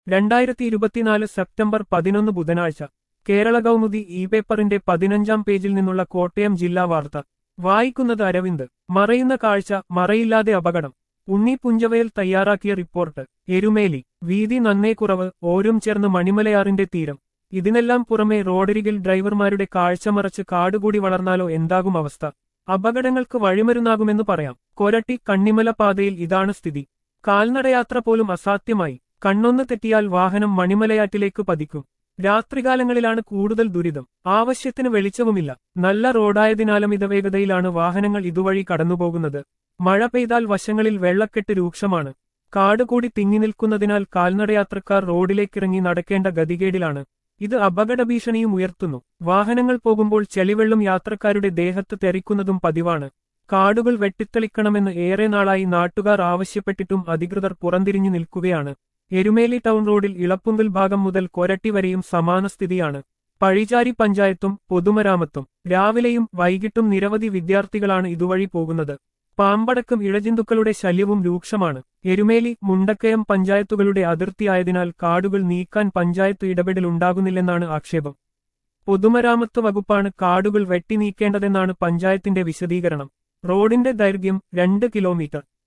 രണ്ടായിരത്തി ഇരുപത്തിനാല് സെപ്റ്റംബർ പതിനൊന്ന് ബുധനാഴ്ച കേരള കൗമുദി ഇ പേപ്പറിന്റെ പതിനഞ്ചാം പേജിൽ നിന്നുള്ള കോട്ടയം ജില്ലാ വാർത്ത വായിക്കുന്നത് അരവിന്ദ് മറയുന്ന കാഴ്ച മറയില്ലാതെ അപകടം ഉണ്ണി പുഞ്ചവയൽ തയ്യാറാക്കിയ റിപ്പോർട്ട് എരുമേലി വീതി നന്നേ കുറവ് ഓരും ചേർന്ന് മണിമലയാറിന്റെ തീരം ഇതിനെല്ലാം പുറമെ റോഡരികിൽ ഡ്രൈവർമാരുടെ കാഴ്ച മറച്ച് കാടുകൂടി വളർന്നാലോ എന്താകും അവസ്ഥ അപകടങ്ങൾക്ക് വഴിമരുന്നാകുമെന്ന് പറയാം കൊരട്ടി കണ്ണിമല പാതയിൽ ഇതാണ് സ്ഥിതി കാൽനടയാത്ര പോലും അസാധ്യമായി കണ്ണൊന്ന് തെറ്റിയാൽ വാഹനം മണിമലയാറ്റിലേക്ക് പതിക്കും രാത്രികാലങ്ങളിലാണ് കൂടുതൽ ദുരിതം ആവശ്യത്തിന് വെളിച്ചവുമില്ല നല്ല റോഡായതിനാലും ഇതവേഗതയിലാണ് വാഹനങ്ങൾ ഇതുവഴി കടന്നുപോകുന്നത് മഴ പെയ്താൽ വശങ്ങളിൽ വെള്ളക്കെട്ട് രൂക്ഷമാണ് കാടുകൂടി തിങ്ങി നിൽക്കുന്നതിനാൽ കാൽനടയാത്രക്കാർ റോഡിലേക്കിറങ്ങി നടക്കേണ്ട ഗതികേടിലാണ് ഇത് അപകട ഭീഷണിയും ഉയർത്തുന്നു വാഹനങ്ങൾ പോകുമ്പോൾ ചെളിവെള്ളം യാത്രക്കാരുടെ ദേഹത്ത് തെറിക്കുന്നതും പതിവാണ് കാടുകൾ വെട്ടിത്തെളിക്കണമെന്ന് ഏറെ നാളായി നാട്ടുകാർ ആവശ്യപ്പെട്ടിട്ടും അധികൃതർ പുറന്തിരിഞ്ഞു നിൽക്കുകയാണ് എരുമേലി ടൗൺ റോഡിൽ ഇളപ്പുങ്കൽ ഭാഗം മുതൽ കൊരട്ടി വരെയും സമാന സ്ഥിതിയാണ് പഴിചാരി പഞ്ചായത്തും പൊതുമരാമത്തും രാവിലെയും വൈകിട്ടും നിരവധി വിദ്യാർത്ഥികളാണ് ഇതുവഴി പോകുന്നത് പാമ്പടക്കം ഇഴജന്തുക്കളുടെ ശല്യവും രൂക്ഷമാണ് എരുമേലി മുണ്ടക്കയം പഞ്ചായത്തുകളുടെ അതിർത്തിയായതിനാൽ കാടുകൾ നീക്കാൻ പഞ്ചായത്ത് ഇടപെടലുണ്ടാകുന്നില്ലെന്നാണ് ആക്ഷേപം പൊതുമരാമത്ത് വകുപ്പാണ് കാടുകൾ വെട്ടി നീക്കേണ്ടതെന്നാണ് പഞ്ചായത്തിന്റെ വിശദീകരണം റോഡിന്റെ ദൈർഘ്യം രണ്ട് കിലോമീറ്റർ